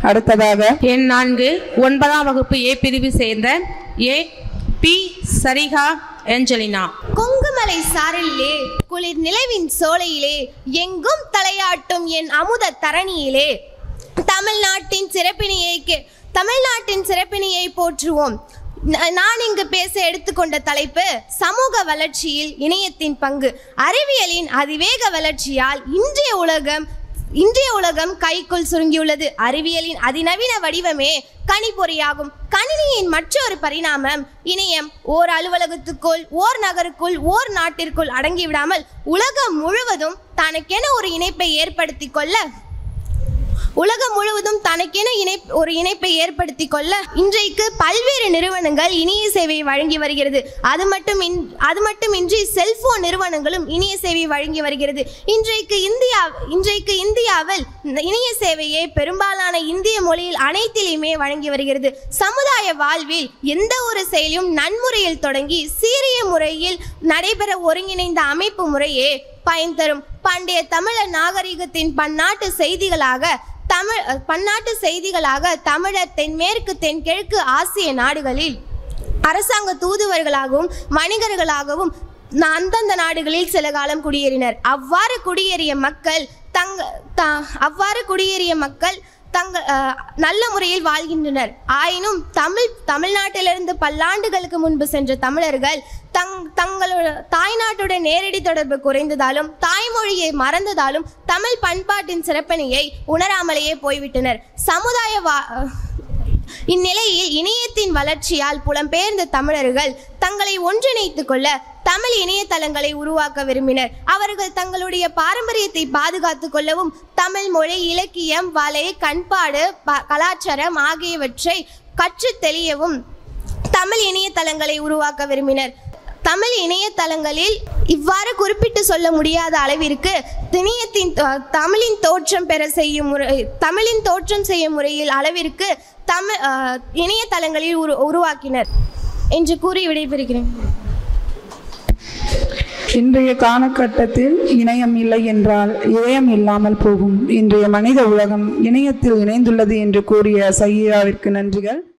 அடுத்ததாக எண் நான்கு ஒன்பதாம் வகுப்பு ஏ பிரிவு சேர்ந்த ஏ பி சரிகா ஏஞ்சலினா கொங்குமலை சாரலிலே குளிர் நிலவின் சோலையிலே எங்கும் தலையாட்டும் என் அமுத தரணியிலே தமிழ்நாட்டின் சிறப்பினையை கே- தமிழ்நாட்டின் சிறப்பினையை போற்றுவோம் ந- நான் இங்கு பேச எடுத்துக்கொண்ட தலைப்பு சமூக வளர்ச்சியில் இணையத்தின் பங்கு அறிவியலின் அதிவேக வளர்ச்சியால் இன்றைய உலகம் இன்றைய உலகம் கைக்குள் சுருங்கியுள்ளது அறிவியலின் அதிநவீன வடிவமே கணிப்பொறியாகும் கணினியின் மற்றொரு பரிணாமம் இணையம் ஓர் அலுவலகத்துக்குள் ஓர் நகருக்குள் ஓர் நாட்டிற்குள் அடங்கிவிடாமல் உலகம் முழுவதும் தனக்கென ஒரு இணைப்பை ஏற்படுத்தி கொள்ள உலகம் முழுவதும் தனக்கென இணை ஒரு இணைப்பை ஏற்படுத்தி கொள்ள இன்றைக்கு பல்வேறு நிறுவனங்கள் இணைய சேவையை வழங்கி வருகிறது அது மட்டும் இன் அது மட்டுமின்றி செல்போன் நிறுவனங்களும் இணைய சேவை வழங்கி வருகிறது இன்றைக்கு இந்தியா இன்றைக்கு இந்தியாவில் இந்த இணைய சேவையை பெரும்பாலான இந்திய மொழியில் அனைத்திலுமே வழங்கி வருகிறது சமுதாய வாழ்வில் எந்த ஒரு செயலும் நன்முறையில் தொடங்கி சீரிய முறையில் நடைபெற ஒருங்கிணைந்த அமைப்பு முறையே பயன் தரும் பண்டைய தமிழர் நாகரிகத்தின் பன்னாட்டு செய்திகளாக தமிழ் அஹ், பன்னாட்டு செய்திகளாக தமிழர் தென்மேற்கு தென்கிழக்கு ஆசிய நாடுகளில் அரசாங்க தூதுவர்களாகவும் வணிகர்களாகவும் ந- அந்தந்த நாடுகளில் சில காலம் குடியேறினர் அவ்வாறு குடியேறிய மக்கள் தங்க த- அவ்வாறு குடியேறிய மக்கள் தங்க அஹ், நல்ல முறையில் வாழ்கின்றனர் ஆயினும் தமிழ் தமிழ்நாட்டிலிருந்து பல்லாண்டுகளுக்கு முன்பு சென்ற தமிழர்கள் தங் தங்களோட தாய்நாட்டுடன் நேரடி தொடர்பு குறைந்ததாலும் தாய்மொழியை மறந்ததாலும் தமிழ் பண்பாட்டின் சிறப்பினையை உணராமலேயே போய்விட்டனர் சமுதாய வா இந்நிலையில் இணையத்தின் வளர்ச்சியால் புலம்பெயர்ந்த தமிழர்கள் தங்களை ஒன்றிணைத்துக் கொள்ள தமிழ் இணையதளங்களை உருவாக்க விரும்பினர் அவர்கள் தங்களுடைய பாரம்பரியத்தை பாதுகாத்துக் கொள்ளவும் தமிழ் மொழி இலக்கியம் வலை பண்பாடு ப- கலாச்சாரம் ஆகியவற்றை கற்றுத் தெளியவும் தமிழ் இணையதளங்களை உருவாக்க விரும்பினர் தமிழ் இணையதளங்களில் இவ்வாறு குறிப்பிட்டு சொல்ல முடியாத அளவிற்கு இணையத்தின் அஹ், தமிழின் தோற்றம் பெற செய்யும் முறை தமிழின் தோற்றம் செய்யும் முறையில் அளவிற்கு தமிழ் அஹ், இணையதளங்களில் உரு உருவாக்கினர் என்று கூறி விடைபெறுகிறேன் இன்றைய காலகட்டத்தில் இணையம் இல்லை என்றால் இதயம் இல்லாமல் போகும் இன்றைய மனித உலகம் இணையத்தில் இணைந்துள்ளது என்று கூறிய சையாவிற்கு நன்றிகள்